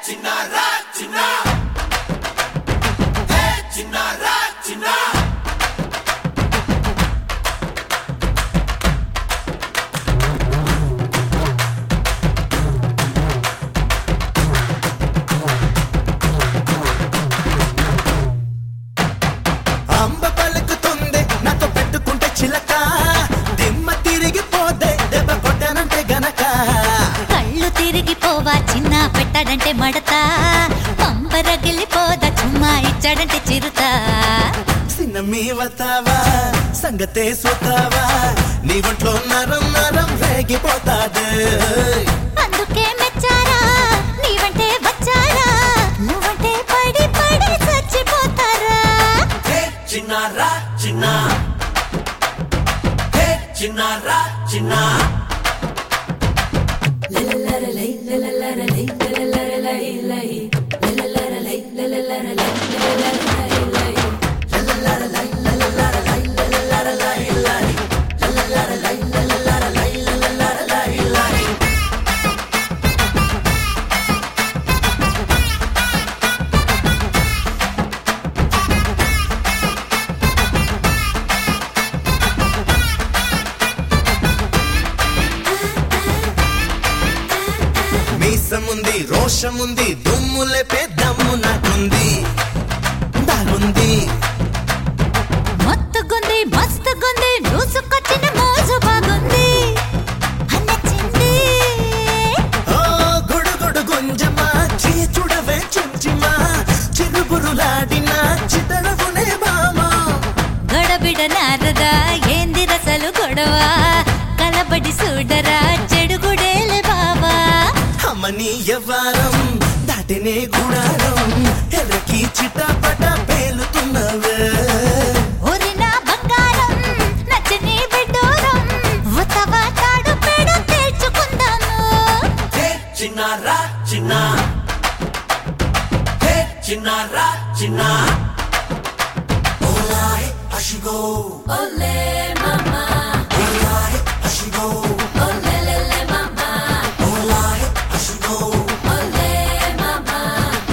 చిన్నారా చిన్న హే చిన్నారా చిన్న అంబ పలుకుతుంది నాతో పెట్టుకుంటే చిలక దిమ్మ తిరిగిపోతే దెబ్బ కొట్టానంటే గనక కళ్ళు తిరిగిపోవా చిన్న పెట్టాడంటే మడత పంపరగిలిపోదా చుమ్మా ఇచ్చాడంటే చిరుత సిన్న మీ వతావా సంగతే సూతావా నీ ఒంట్లో నరం నరం రేగిపోతాది అందుకే మెచ్చారా నీవంటే వచ్చారా నువ్వంటే పడి పడి చచ్చిపోతారా హే చిన్నారా చిన్న హే చిన్నారా చిన్న మీసముంది రోషముంది దుమ్ము లేపే దమ్ము నాకుంది దాగుంది మత్తుగుంది మస్తుగుంది దూసుకొచ్చిన మోజు బాగుంది అన్నచ్చింది ఓ గుడుగుడు గుంజమా చూడవే చుంచిమా చిరుబురులాడిన చితడవునే బామా గడబిడ నారదా ఏంది రసలు గొడవ కలబడి చూడరా చెడుగుడేలే బావా అమ్మని ఎవ్వారం దాటినే గుడారం ఎర్రకి చిటపట పేలుతున్నవే ఒరిన బంగారం నచ్చని బిడ్డోరం ఉతవా తాడు పేడ తేల్చుకుందాము హే చిన్నారా చిన్న హే చిన్నారా చిన్న ఓలాయ్ అషిగో ఓలే మామా ఓలాయ్ అషిగో ఓలేలే మామా ఓలాయ్ అషిగో ఓలే మామా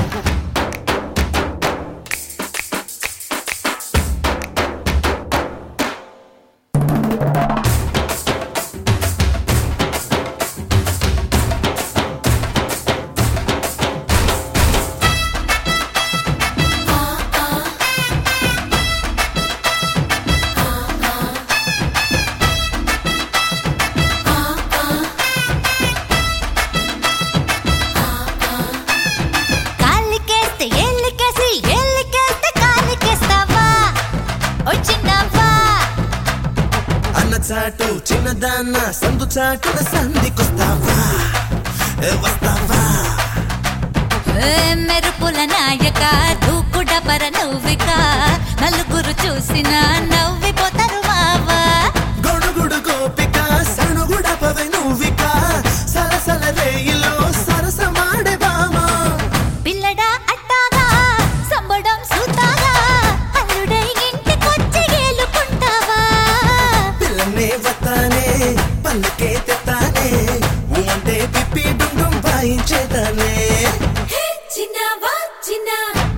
కాలికేస్తే ఏళ్ళకేసి ఏళ్ళకేస్తే కాలికేస్తావా వచ్చినావా అన్న చాటు చిన్నదాన్న సందు చాటున సంధికొస్తావా ఏ వస్తావా ఏ మెరుపుల నాయక దూకుడ పర నువ్విక నలుగురు చూసిన నవ్విపోతారు మావా గొడుగుడు గోపిక సణుగుడ పవె నువ్విక సలసల రేయిలో సరసమాడే బామా పిల్లడా అట్టాగా సంబడం సూతాగా అల్లుడై ఇంటికొచ్చి ఏలుకుంటావా పిల్లనే వస్తానే పల్లకే తెత్తానే ఊ అంటే పిప్పి డుండుం వాయించేదానే హే చిన్నవా చిన్న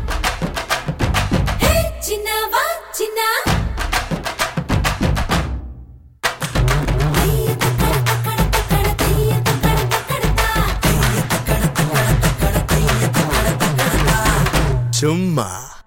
హే చిన్నవా చిన్న అయ్య తక్కడ తక్కడ తక్కడ తయ్య తక్కడ తక్కడ తా చుమ్మా